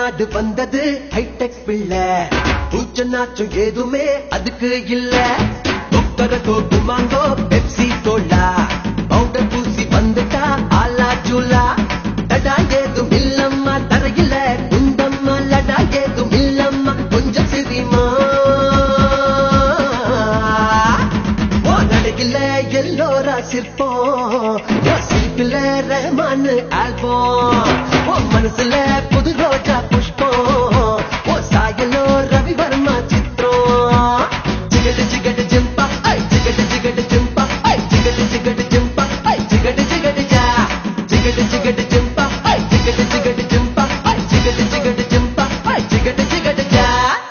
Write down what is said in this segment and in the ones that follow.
நாடு வந்தது ஹைடெக் பிள்ளை பூச்ச நாச்சம் ஏதுமே அதுக்கு இல்ல கொக்கர கோப்பு மாங்கோ பெப்சி கோலா பவுடர் பூசி வந்துட்டா ஆலா ஜூலா தடா ஏதும் இல்லம்மா தரையில குந்தம்மா லடா ஏதும் இல்லம்மா கொஞ்சம் சிரிமா ஓ நடுகில எல்லோரா சிற்பம் ஓ சிரிப்பில ரஹ்மான் ஆல்பம் ஓ மனசுல புது ரோஜா புஷ்பம் ஓ சாயலோ ரவி வர்மா சித்திரம் ஜிகடு ஜிகடு ஜிம்பா ஐ ஜிகடு ஜிகடு ஜிம்பா ஐ ஜிகடு ஜிகடு ஜிம்பா ஐ ஜிகடு ஜிகடு ஜா ஜிகடு ஜிகடு ஜிம்பா ஐ ஜிகடு ஜிகடு ஜிம்பா ஐ ஜிகடு ஜிகடு ஜிம்பா ஐ ஜிகடு ஜிகடு ஜா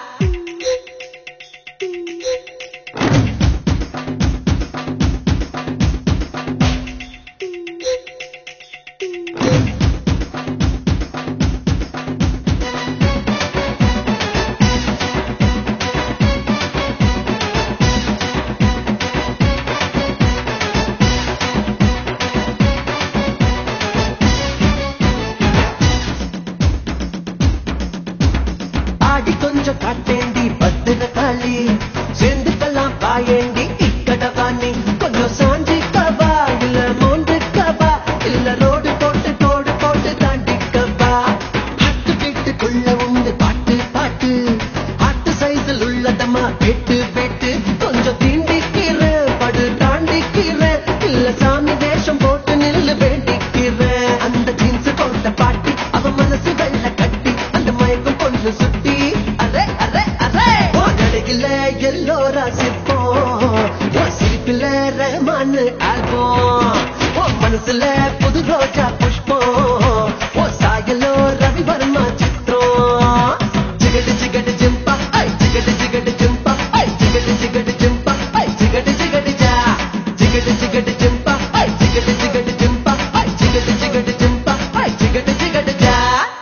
ஆடி கொஞ்சம் காட்டேண்டி பத்திர காளி சேர்ந்துக்கலாம் பாயேண்டி இக்கடவாணி கொஞ்சம் சாஞ்சி கவா இல்ல மோண்டு கவா இல்ல ரோடு போட்டு கோடு போட்டு தாண்டி கவா ஹட்டு வீட்டுக்குள்ள உண்டு பாட்டு பாட்டு ஆட்டு சைஸில் உள்ளதம்மா வெட்டு வெட்டு கொஞ்சம் தீண்டிக்கிற படு தாண்டிக்கிற இல்ல சாமி வேஷம் போட்டு நில்லு வேண்டிக்கிற அந்த ஜீன்ஸ் போட்ட பாட்டி அவ மனசு வெள்ள கட்டி அந்த மயக்கம் கொஞ்சம் சுட்டி அரே அரே அரே ஓ நடுகில எல்லோரா சிற்பம் ஓ சிரிப்பில ரஹ்மான் ஆல்பம் ஓ மனசுல புது ரோஜா புஷ்பம் ஓ சாயலோ ரவி வர்மா சித்திரம் ஜிகடு ஜிகடு ஜிம்பா ஐ ஜிகடு ஜிகடு ஜிம்பா ஐ ஜிகடு ஜிகடு ஜிம்பா ஐ ஜிகடு ஜிகடு ஜா ஜிகடு ஜிகடு ஜிம்பா ஐ ஜிகடு ஜிகடு ஜிம்பா ஐ ஜிகடு ஜிகடு ஜிம்பா ஐ ஜிகடு ஜிகடு ஜா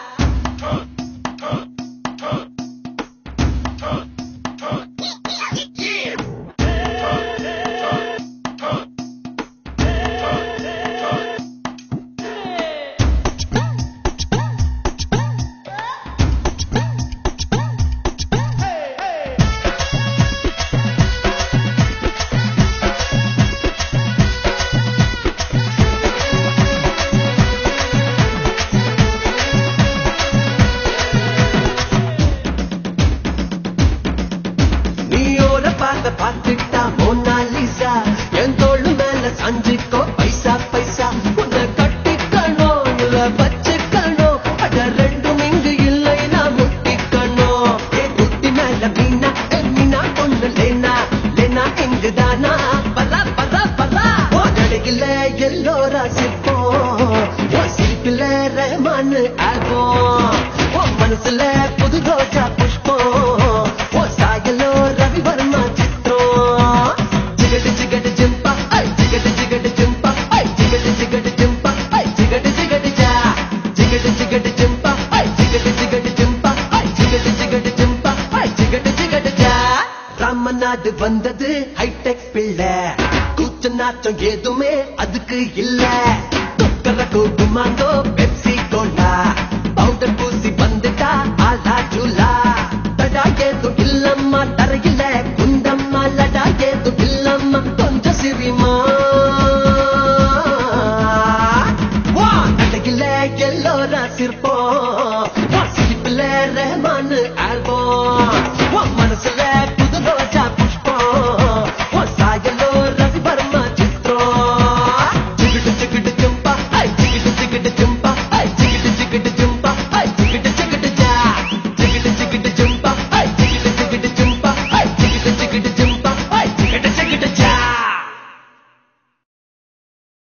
நீயோட பார்த்த பார்த்துட்டா மோனாலிசா என் தோளு மேல சாஞ்சிக்கோ பைசா பைசா உன்னை கட்டிக்கணும் இல்ல வச்சுக்கணும் அட ரெண்டும் இங்கு இல்லை நான் முட்டிக்கணும் ஏ குட்டி மேல மீனா ஏ மீனா பொண்ணு லேனா லேனா இங்குதானா பலா பலா பலா ஓ நடுகில எல்லோரா சிற்பம் ஓ சிரிப்பில ரஹ்மான் ஆல்பம் ஓ மனசுல புது ரோஜா புஷ்பம் ஓ சாயலோ ரவி வர்மா சித்திரம் ஜிகடு ஜிகடு ஜிம்பா ஐ ஜிகடு ஜிகடு ஜிம்பா ஐ ஜிகடு ஜிகடு ஜிம்பா ஐ ஜிகடு ஜிகடு ஜா ஜிகடு ஜிகடு ஜிம்பா ஐ ஜிகடு ஜிகடு ஜிம்பா ஐ ஜிகடு ஜிகடு ஜிம்பா ஐ ஜிகடு ஜிகடு ஜா ராமநாடு வந்தது ஹைடெக் பிள்ளை கூச்ச நாச்சம் எதுவுமே அதுக்கு இல்ல தொக்கர கூட்டு மாங்கோ பெப்சி கோலா பவுடர் பூசி வந்துட்டா ஆலா ஜூலா தடா ஏதும் இல்லம்மா தரையில குந்தம்மா லடா ஏதும் இல்லம்மா கொஞ்சம் சிரிமா வா நடுகில எல்லோரா சிற்பம் வா சிரிப்புல ரஹ்மான் ஆல்பம் வா மனசுல